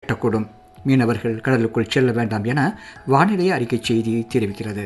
கொட்டக்கூடும் மீனவர்கள் கடலுக்குள் செல்ல வேண்டாம் என வானிலை அறிக்கை செய்தி தெரிவிக்கிறது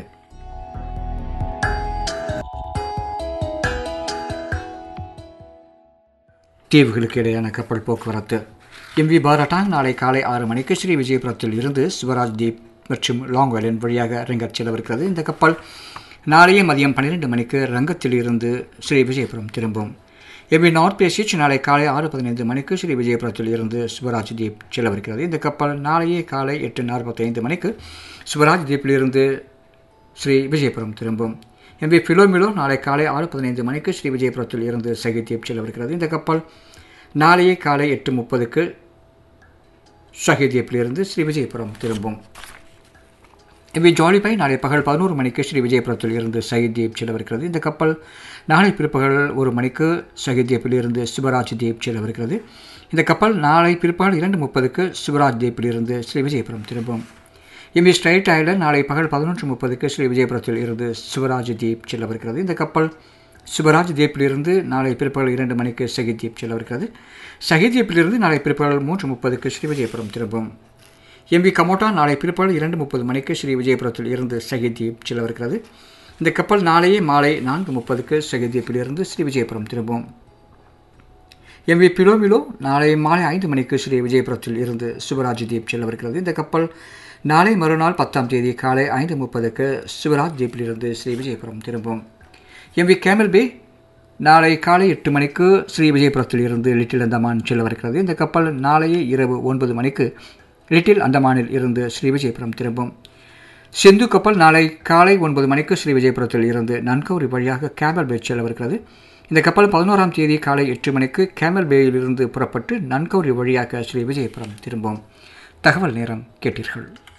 தீவுகளுக்கு இடையான கப்பல் போக்குவரத்து எம்வி பாராட்டாங் நாளை காலை ஆறு மணிக்கு ஸ்ரீ விஜயபுரத்தில் இருந்து சிவராஜ் தீப் மற்றும் லாங் ஐலண்ட் வழியாக ரங்கத் செல்லவிருக்கிறது இந்த கப்பல் நாளைய மதியம் பன்னிரெண்டு மணிக்கு ரங்கத்தில் இருந்து ஸ்ரீ விஜயபுரம் திரும்பும் எம்வி நார்த் பேசிச் நாளை காலை ஆறு பதினைந்து மணிக்கு ஸ்ரீ விஜயபுரத்தில் இருந்து சிவராஜ் தீப் செல்லவிருக்கிறது இந்த கப்பல் நாளையே காலை எட்டு நாற்பத்தைந்து மணிக்கு சிவராஜ் தீப்பிலிருந்து ஸ்ரீ விஜயபுரம் திரும்பும் எம்பி ஃபிலோமிலோ நாளை காலை ஆறு பதினைந்து மணிக்கு ஸ்ரீ விஜயபுரத்தில் இருந்து சகிதீப் செல்லவிருக்கிறது இந்த கப்பல் நாளையே காலை எட்டு முப்பதுக்கு ஷஹீதீப்பிலிருந்து ஸ்ரீ விஜயபுரம் திரும்பும் எம்பி ஜாலிபாய் நாளை பகல் பதினோரு மணிக்கு ஸ்ரீ விஜயபுரத்தில் இருந்து சகிதீப் செல்லவிருக்கிறது இந்த கப்பல் நாளை பிற்பகல் ஒரு மணிக்கு சகிதீப்பில் இருந்து சிவராஜ் தீப் செல்லவிருக்கிறது இந்த கப்பல் நாளை பிற்பகல் இரண்டு முப்பதுக்கு சிவராஜ் தீப்பில் இருந்து ஸ்ரீ விஜயபுரம் திரும்பும் எம்பி ஸ்ட்ரைட் ஐலண்ட் நாளை பகல் பதினொன்று முப்பதுக்கு ஸ்ரீ விஜயபுரத்தில் இருந்து சிவராஜ் தீப் செல்லவிருக்கிறது இந்த கப்பல் சிவராஜ் தீப்பிலிருந்து நாளை பிற்பகல் இரண்டு மணிக்கு சகித் தீப் செல்லவிருக்கிறது சகித் தீப்பிலிருந்து நாளை பிற்பகல் மூன்று முப்பதுக்கு ஸ்ரீ விஜயபுரம் திரும்பும் எம்பி கமோட்டா நாளை பிற்பகல் இரண்டு முப்பது மணிக்கு ஸ்ரீ விஜயபுரத்தில் இருந்து சகித் தீப் செல்லவிருக்கிறது இந்த கப்பல் நாளையே மாலை நான்கு முப்பதுக்கு சகித் தீப்பிலிருந்து ஸ்ரீ விஜயபுரம் திரும்பும் எம்வி பிலோமிலோ நாளை மாலை ஐந்து மணிக்கு ஸ்ரீ விஜயபுரத்தில் இருந்து சிவராஜ் தீப் செல்லவிருக்கிறது இந்த கப்பல் நாளை மறுநாள் பத்தாம் தேதி காலை ஐந்து முப்பதுக்கு சிவராஜ் தீப்பிலிருந்து ஸ்ரீ விஜயபுரம் திரும்பும் எம்வி கேமல் பே நாளை காலை எட்டு மணிக்கு ஸ்ரீ விஜயபுரத்தில் இருந்து லிட்டில் அந்தமான் செல்லவிருக்கிறது இந்த கப்பல் நாளையே இரவு ஒன்பது மணிக்கு லிட்டில் அந்தமானில் இருந்து ஸ்ரீ விஜயபுரம் திரும்பும் சிந்து கப்பல் நாளை காலை ஒன்பது மணிக்கு ஸ்ரீ விஜயபுரத்தில் இருந்து நன்கௌரி வழியாக கேமல் பே செல்லவிருக்கிறது இந்த கப்பல் பதினோராம் தேதி காலை எட்டு மணிக்கு கேமல் பேயிலிருந்து புறப்பட்டு நன்கௌரி வழியாக ஸ்ரீ விஜயபுரம் திரும்பும் தகவல் நேரம் கேட்டீர்கள்